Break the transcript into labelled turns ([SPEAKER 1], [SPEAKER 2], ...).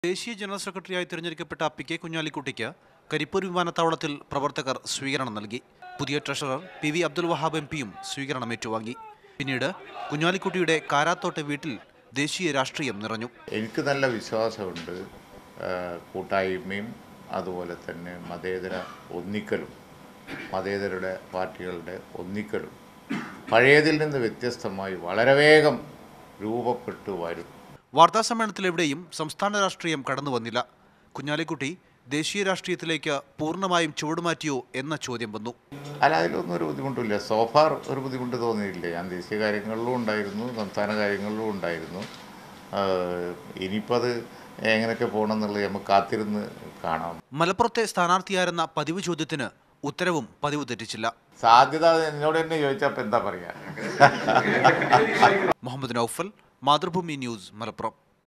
[SPEAKER 1] ദേശീയ ജനറൽ സെക്രട്ടറിയായി തിരഞ്ഞെടുക്കപ്പെട്ട പി കെ കുഞ്ഞാലിക്കുട്ടിക്ക് കരിപ്പൂർ വിമാനത്താവളത്തിൽ പ്രവർത്തകർ സ്വീകരണം നൽകി പുതിയ treasurer P V Abdul Wahab M പിയും സ്വീകരണം ഏറ്റുവാങ്ങി പിന്നീട് കുഞ്ഞാലിക്കുട്ടിയുടെ കാരാത്തോട്ടെ വീട്ടിൽ ദേശീയ രാഷ്ട്രീയം നിറഞ്ഞു
[SPEAKER 2] എനിക്ക് നല്ല വിശ്വാസമുണ്ട് ആ, കൂട്ടായ്മയും അതുപോലെ തന്നെ മതേതര ഒന്നിക്കലും മതേതരുടെ പാർട്ടികളുടെ ഒന്നിക്കലും പഴയതിൽ നിന്ന് വ്യത്യസ്തമായി വളരെ വേഗം രൂപപ്പെട്ടു വരും
[SPEAKER 1] വാർത്താസമ്മേളനത്തിൽ എവിടെയും സംസ്ഥാന രാഷ്ട്രീയം കടന്നു വന്നില്ല കുഞ്ഞാലിക്കുട്ടി ദേശീയ രാഷ്ട്രീയത്തിലേക്ക് പൂർണ്ണമായും ചുവടുമാറ്റിയോ എന്ന ചോദ്യം വന്നു
[SPEAKER 2] അല്ല അതിലൊന്നും ഒരു ബുദ്ധിമുട്ടില്ല സോഫാർ ഒരു ബുദ്ധിമുട്ട് തോന്നിയില്ല ഞാൻ ദേശീയ കാര്യങ്ങളിലും ഉണ്ടായിരുന്നു സംസ്ഥാന കാര്യങ്ങളിലും ഉണ്ടായിരുന്നു ആഹ് ഇനിയിപ്പോൾ അത് എങ്ങനെയൊക്കെ പോകണം എന്നുള്ളത് നമുക്ക് കാത്തിരുന്ന് കാണാം
[SPEAKER 1] മലപ്പുറത്തെ സ്ഥാനാർത്ഥിയായിരുന്ന പതിവ് ചോദ്യത്തിന് ഉത്തരവും പതിവ് തെറ്റിച്ചില്ല
[SPEAKER 2] സാധ്യത എന്നോട് തന്നെ ചോദിച്ചാൽ ഇപ്പം എന്താ പറയുക
[SPEAKER 1] മുഹമ്മദ് നൌഫൽ മാതൃഭൂമി ന്യൂസ് മലപ്പുറം